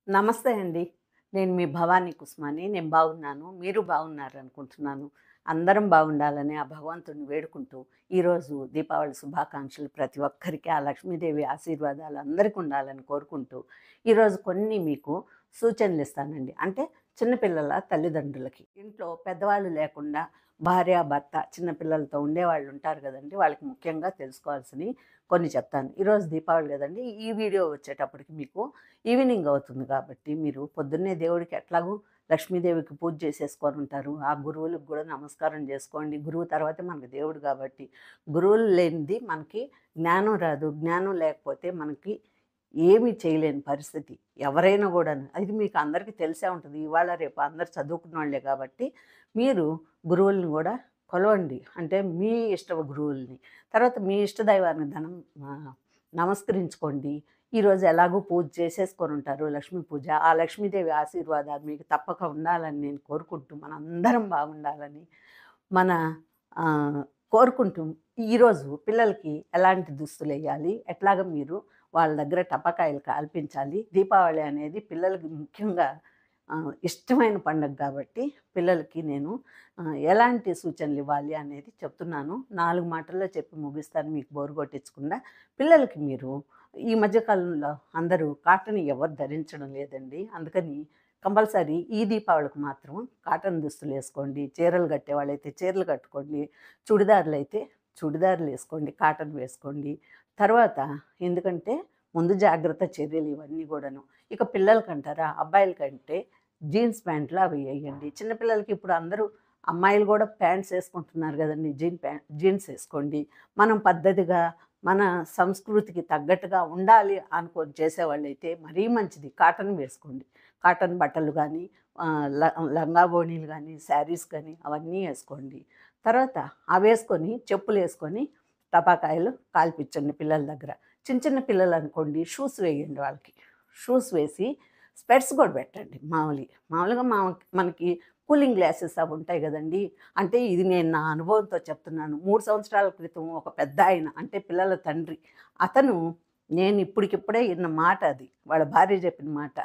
నమస్తే అండి. నేను మీ భవానీ కుస్మాని. నేను బాగున్నాను. మీరు బాగున్నారు అనుకుంటున్నాను. అందరం బాగుండాలని ఆ భగవంతుడిని వేడుకుంటూ, ఈరోజు దీపావళి శుభాకాంక్షలు ప్రతి ఒక్కరికి ఆ లక్ష్మీదేవి ఆశీర్వాదాలు అందరికి ఉండాలని కోరుకుంటూ, ఈరోజు కొన్ని మీకు సూచనలు ఇస్తానండి. అంటే చిన్నపిల్లల తల్లిదండ్రులకి. ఇంట్లో పెద్దవాళ్ళు లేకుండా భార్య, భర్త చిన్న పిల్లలతో ఉండేవాళ్ళు ఉంటారు కదండీ! వాళ్ళకి ముఖ్యంగా తెలుసుకోవాల్సినయి కొన్ని చెప్తాను. ఈరోజు దీపావళి కదండీ! ఈ వీడియో వచ్చేటప్పటికి మీకు ఈవినింగ్ అవుతుంది కాబట్టి, మీరు పొద్దున్నే దేవుడికి ఎట్లాగూ లక్ష్మీదేవికి పూజ చేసేసుకొని ఉంటారు. ఆ గురువులకు కూడా నమస్కారం చేసుకోండి. గురువు తర్వాతే మనకు దేవుడు కాబట్టి, గురువులు లేనిది మనకి జ్ఞానం రాదు. జ్ఞానం లేకపోతే మనకి ఏమీ చేయలేని పరిస్థితి. ఎవరైనా కూడాను. అది మీకు అందరికీ తెలిసే ఉంటది. ఇవాళ రేపు అందరూ చదువుకున్నోళ్ళే కాబట్టి, మీరు గురువులను కూడా కొలవండి. అంటే మీ ఇష్ట గురువుల్ని. తర్వాత మీ ఇష్ట దైవాన్ని ధనం ఆహ్, నమస్కరించుకోండి. ఈరోజు ఎలాగో పూజ చేసేసుకొని ఉంటారు. లక్ష్మీ పూజ. ఆ లక్ష్మీదేవి ఆశీర్వాదాలు మీకు తప్పక ఉండాలని నేను కోరుకుంటూ, మనందరం బాగుండాలని మన ఆహ్, కోరుకుంటూ ఈరోజు పిల్లలకి ఎలాంటి దుస్తులెయ్యాలి? ఎట్లాగా మీరు వాళ్ళ దగ్గర టపాకాయలు కాల్పించాలి? దీపావళి అనేది పిల్లలకి ముఖ్యంగా ఆహ్, ఇష్టమైన పండగ కాబట్టి, పిల్లలకి నేను ఆహ్, ఎలాంటి సూచనలు ఇవ్వాలి అనేది చెప్తున్నాను. 4 మాటల్లో చెప్పి ముగిస్తాను మీకు బోర్ కొట్టించకుండా. పిల్లలకి మీరు ఈ మధ్య కాలంలో అందరూ కాటన్ ఎవరు ధరించడం లేదండి. అందుకని కంపల్సరీ ఈ దీపావళికి మాత్రం కాటన్ దుస్తులేసుకోండి. చీరలు కట్టేవాళ్ళైతే చీరలు కట్టుకోండి. చుడిదార్లయితే చుడిదార్లేసుకోండి. కాటన్ వేసుకోండి. తర్వాత ఎందుకంటే ముందు జాగ్రత్త చర్యలు ఇవన్నీ గూడాను. ఇక పిల్లలకంటారా? అబ్బాయిలకంటే జీన్స్ ప్యాంట్లు అవి ఎయ్యండి. చిన్న పిల్లలకి ఇప్పుడు అందరూ అమ్మాయిలు గూడా ప్యాంట్స్ ఏసుకుంటున్నారు గదండీ! జీన్ ప్యా జీన్స్ ఏసుకోండి. మనం పద్ధతిగా మన సంస్కృతికి తగ్గట్టుగా ఉండాలి అనుకోని చేసేవాళ్ళైతే మరీ మంచిది. కాటన్ వేసుకోండి. కాటన్ బట్టలు గానీ, ఆహ్, ల లంగా ఓణీలు గానీ, శారీస్ గానీ అవన్నీ ఏసుకోండి. తర్వాత అవేసుకొని చెప్పులేసుకొని టపాకాయలు కాల్పించండి పిల్లల దగ్గర. చిన్న చిన్న పిల్లలనుకోండి షూస్ వేయండి వాళ్ళకి. షూస్ వేసి స్పెట్స్ కూడా పెట్టండి మామూలుయి. మామూలుగా మా మనకి కూలింగ్ గ్లాసెస్ అవి ఉంటాయి గదండీ! అంటే ఇది నేను నా అనుభవంతో చెప్తున్నాను. 3 సంవత్సరాల క్రితం ఒక పెద్దాయన అంటే పిల్లల తండ్రి. అతను నేను ఇప్పటికిప్పుడే ఇన్న మాట అది. వాళ్ళ భార్య చెప్పిన మాట.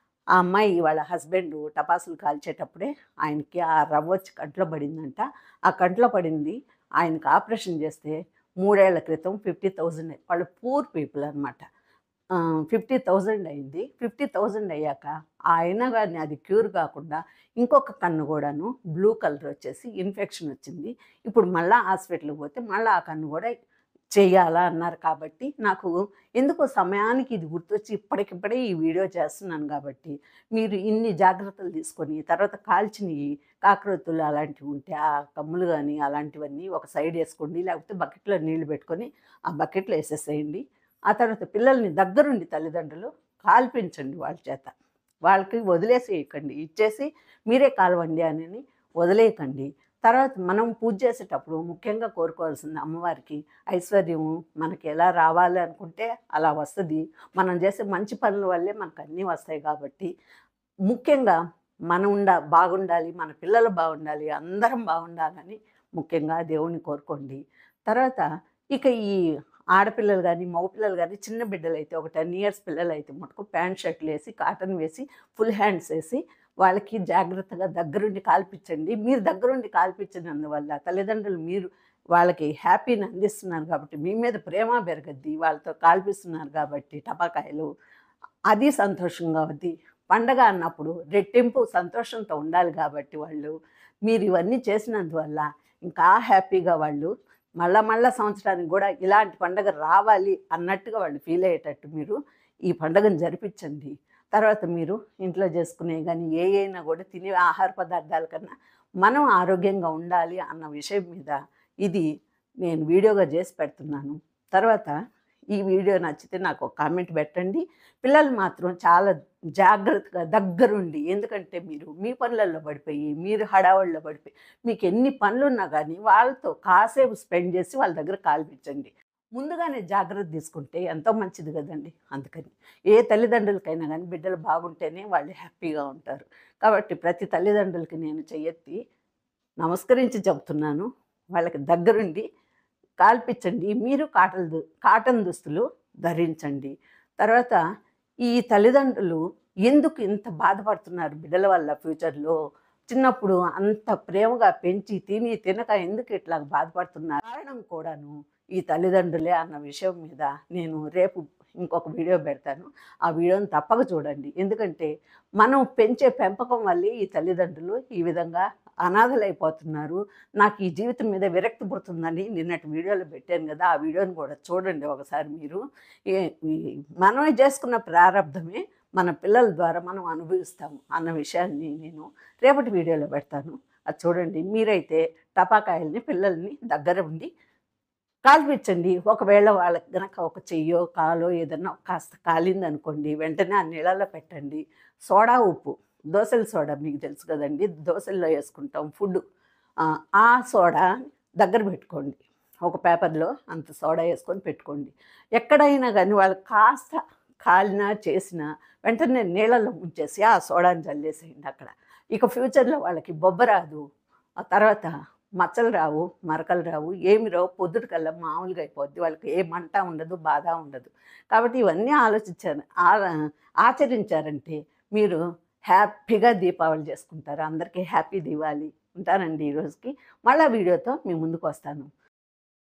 ఆ అమ్మాయి వాళ్ళ హస్బెండు టపాసులు కాల్చేటప్పుడే ఆయనకి ఆ రవ్వొచ్చి కంట్లో పడిందంట. ఆ కంట్లో పడింది ఆయనకి ఆపరేషన్ చేస్తే 3 ఏళ్ల క్రితం 50,000 వాళ్ళు పూర్ పీపుల్ అనమాట. ఆహ్, 50,000 అయింది. 50,000 అయ్యాక అయినా గాని అది క్యూర్ కాకుండా ఇంకొక కన్ను గూడాను బ్లూ కలర్ వచ్చేసి ఇన్ఫెక్షన్ వచ్చింది. ఇప్పుడు మళ్ళా హాస్పిటల్‌కి పోతే మళ్ళా ఆ కన్ను గూడా చెయ్యాలా అన్నారు కాబట్టి, నాకు ఎందుకో సమయానికి ఇది గుర్తొచ్చి ఇప్పటికిప్పుడే ఈ వీడియో చేస్తున్నాను గాబట్టి, మీరు ఇన్ని జాగ్రత్తలు తీసుకొని తర్వాత కాల్చినయి కాకరొత్తులు అలాంటివి ఉంటే ఆ కమ్ములు గానీ అలాంటివన్నీ ఒక సైడ్ ఏసుకోండి. లేకపోతే బకెట్‌లో నీళ్లు పెట్టుకొని ఆ బకెట్‌లో ఏసేసేయండి. ఆ తర్వాత పిల్లల్ని దగ్గరుండి తల్లిదండ్రులు కాల్పించండి వాళ్ళ చేత. వాళ్ళకి వదిలేసేయకండి. ఇచ్చేసి మీరే కాలవండి అనని వదిలేయకండి. తర్వాత మనం పూజ చేసేటప్పుడు ముఖ్యంగా కోరుకోవాల్సింది అమ్మవారికి ఐశ్వర్యము మనకి ఎలా రావాలి అనుకుంటే అలా వస్తది. మనం చేసే మంచి పనుల వల్లే మనకన్నీ వస్తాయి కాబట్టి, ముఖ్యంగా మనం ఉండ బాగుండాలి. మన పిల్లలు బాగుండాలి. అందరం బాగుండాలని ముఖ్యంగా దేవుడిని కోరుకోండి. తర్వాత ఇక ఈ ఆడపిల్లలు గానీ, మగపిల్లలు గానీ చిన్న బిడ్డలైతే ఒక 10 ఇయర్స్ పిల్లలైతే మటుకు ప్యాంట్ షర్టులేసి, కాటన్ వేసి, ఫుల్ హ్యాండ్స్ ఏసి వాళ్ళకి జాగ్రత్తగా దగ్గరుండి కాల్పించండి. మీరు దగ్గరుండి కాల్పించినందువల్ల తల్లిదండ్రులు మీరు వాళ్ళకి హ్యాపీని అందిస్తున్నారు కాబట్టి, మీ మీద ప్రేమ పెరగద్ది. వాళ్ళతో కాల్పిస్తున్నారు కాబట్టి టపాకాయలు. అది సంతోషంగా అవుద్ది. పండగ అన్నప్పుడు రెట్టింపు సంతోషంతో ఉండాలి గాబట్టి వాళ్ళు, మీరు ఇవన్నీ చేసినందువల్ల ఇంకా హ్యాపీగా వాళ్ళు మళ్ళా మళ్ళా సంవత్సరానికి గూడా ఇలాంటి పండగ రావాలి అన్నట్టుగా వాళ్ళు ఫీల్ అయ్యేటట్టు మీరు ఈ పండుగను జరిపించండి. తర్వాత మీరు ఇంట్లో చేసుకునేవి గానీ ఏయైనా గూడా తినే ఆహార పదార్థాల కన్నా మనం ఆరోగ్యంగా ఉండాలి అన్న విషయం మీద ఇది నేను వీడియోగా చేసి పెడుతున్నాను. తర్వాత ఈ వీడియో నచ్చితే నాకు ఒక కామెంట్ పెట్టండి. పిల్లలు మాత్రం చాలా జాగ్రత్తగా దగ్గరుండి ఎందుకంటే మీరు మీ పనులలో పడిపోయి, మీరు హడావుడిలో పడిపోయి మీకెన్ని పనులున్నా గానీ వాళ్ళతో కాసేపు స్పెండ్ చేసి వాళ్ళ దగ్గర కాల్పించండి. ముందుగానే జాగ్రత్త తీసుకుంటే ఎంతో మంచిది గదండీ! అందుకని. ఏ తల్లిదండ్రులకైనా గానీ బిడ్డలు బాగుంటేనే వాళ్ళు హ్యాపీగా ఉంటారు. కాబట్టి ప్రతి తల్లిదండ్రులకి నేను చెయ్యెత్తి నమస్కరించి చెప్తున్నాను. వాళ్ళకి దగ్గరుండి కాల్పించండి. మీరు కాటన్ దు కాటన్ దుస్తులు ధరించండి. తర్వాత ఈ తల్లిదండ్రులు ఎందుకు ఇంత బాధపడుతున్నారు బిడ్డల వల్ల ఫ్యూచర్లో చిన్నప్పుడు అంత ప్రేమగా పెంచి తిని తినక ఎందుకు ఇట్లా బాధపడుతున్నారు కారణం కూడాను ఈ తల్లిదండ్రులే అన్న విషయం మీద నేను రేపు ఇంకొక వీడియో పెడతాను ఆ వీడియోని తప్పక చూడండి ఎందుకంటే మనం పెంచే పెంపకం వల్లే ఈ తల్లిదండ్రులు ఈ విధంగా అనాథలైపోతున్నారు నాకు ఈ జీవితం మీద విరక్తి పుడుతుందని నిన్నటి వీడియోలో పెట్టాను కదా ఆ వీడియోని కూడా చూడండి ఒకసారి మీరు ఏ- ఈ మనమే చేసుకున్న ప్రారంధమే మన పిల్లల ద్వారా మనం అనుభవిస్తాము అన్న విషయాన్ని నేను రేపటి వీడియోలో పెడతాను అది చూడండి మీరైతే టపాకాయల్ని పిల్లల్ని దగ్గర ఉండి కాల్పించండి ఒకవేళ వాళ్ళకి గనక ఒక చెయ్యో కాలో ఏదన్నా కాస్త కాలింది అనుకోండి వెంటనే ఆ నీళ్ళలో పెట్టండి సోడా ఉప్పు దోశల సోడా మీకు తెలుసు కదండి దోశల్లో వేసుకుంటాం ఫుడ్ ఆ సోడా దగ్గర పెట్టుకోండి ఒక పేపర్లో అంత సోడా వేసుకొని పెట్టుకోండి ఎక్కడైనా కానీ వాళ్ళు కాస్త కాలినా చేసినా వెంటనే నీళ్ళలో ముంచేసి ఆ సోడాని చల్లేసేయండి అక్కడ ఇక ఫ్యూచర్లో వాళ్ళకి బొబ్బ రాదు ఆ తర్వాత మచ్చలు రావు మరకలు రావు ఏమి రావు పొద్దుటి కల్లా మామూలుగా అయిపోద్ది వాళ్ళకి ఏ మంట ఉండదు బాధ ఉండదు కాబట్టి ఇవన్నీ ఆలోచించారు ఆ- ఆచరించారంటే మీరు హ్యాపీగా దీపావళి చేసుకుంటారు అందరికీ హ్యాపీ దీవాలి ఉంటానండి ఈ రోజుకి మళ్ళీ వీడియోతో మీ ముందుకు వస్తాను